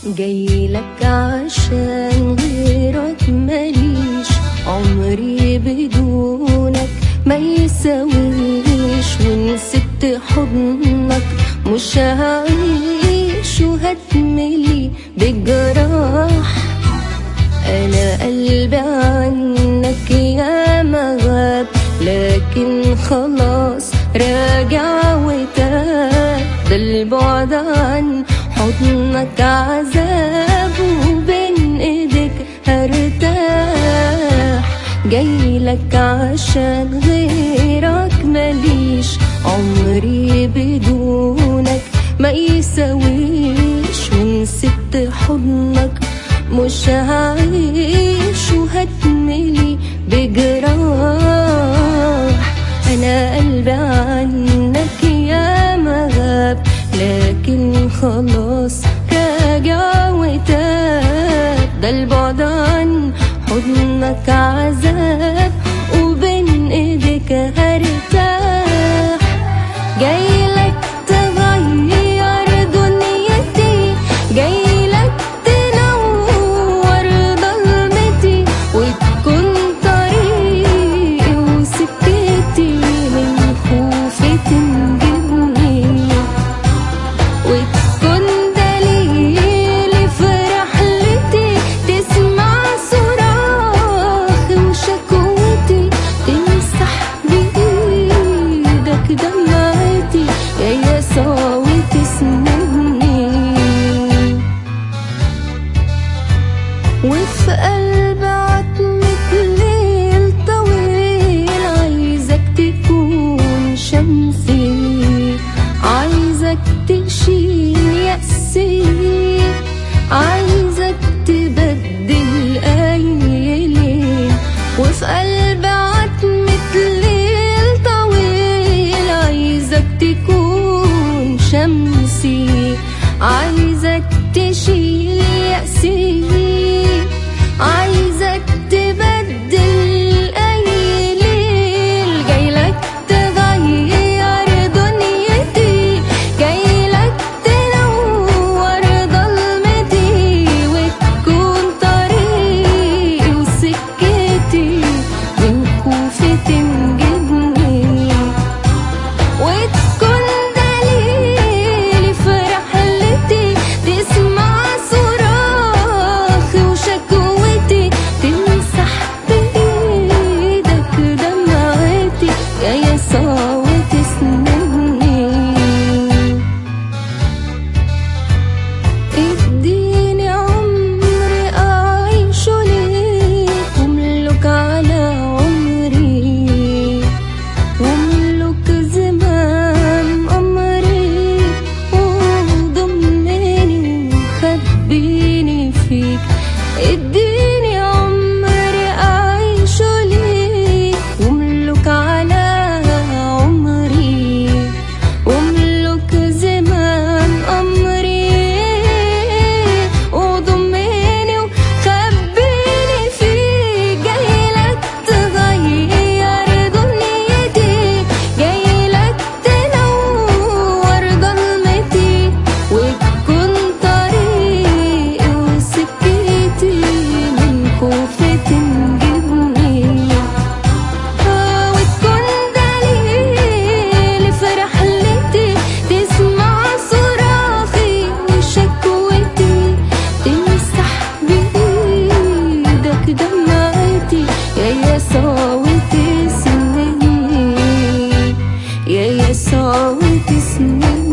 جايلك عشان غيرك ماليش عمري بدونك ما يساويش ونسيت حضنك مش هعيش وهتملي بجراح انا قلبي عنك يا مغاب لكن خلاص راجع وتاب ده البعد عن حضنك عذاب وبين ايدك هرتاح جايلك عشان غيرك ماليش عمري بدونك ما يساويش ونسيت حضنك مش هعيش وهتملي بجراح انا قلبي عنك يا مغاب لكن خلاص راجع وتاب ده البعد عن حضنك عذاب وبين ايدك هرتاح جايلك تغير دنيتي جايلك تنور ضلمتي وتكون طريقي وسكتي من خوفي تنجدني وتكون دليلي في رحلتي تسمع صراخي وشكوتي تمسح بإيدك دمعتي يا يسوع وتسندني وفي قلب عتمة ليل طويل عايزك تكون شمسي عايزك تشيل يأسي عايزك تبدل أي ليل وفي قلب عتمة ليل طويل عايزك تكون شمسي عايزك تشيل يأسي عايزك تبدل أي ليل جايلك تغير دنيتي جايلك تنور ضلمتي وتكون طريقي وسكتي من خوفي تنجدني وتكون دليلي في رحلتي تسمع صراخي وشكوتي تمسح بإيدك دمعتي يا يسوع وتسندني اديني عمري أعيشه ليك واملك على عمري واملك زمام أمري وضمني وخبيني فيك اديني عمري أعيشه ليك واملك على عمري واملك زمام أمري وضمني وخبيني فيك جايلك تغير دنيتي جايلك تنور ضلمتي وتكون طريقي وسكتي من خوفي تنجدني آه وتكون دليلي في رحلتي تسمع صراخي وشكوتي تمسح بإيدك دمعتي يا يسوع وتسندني يا يسوع وتسندني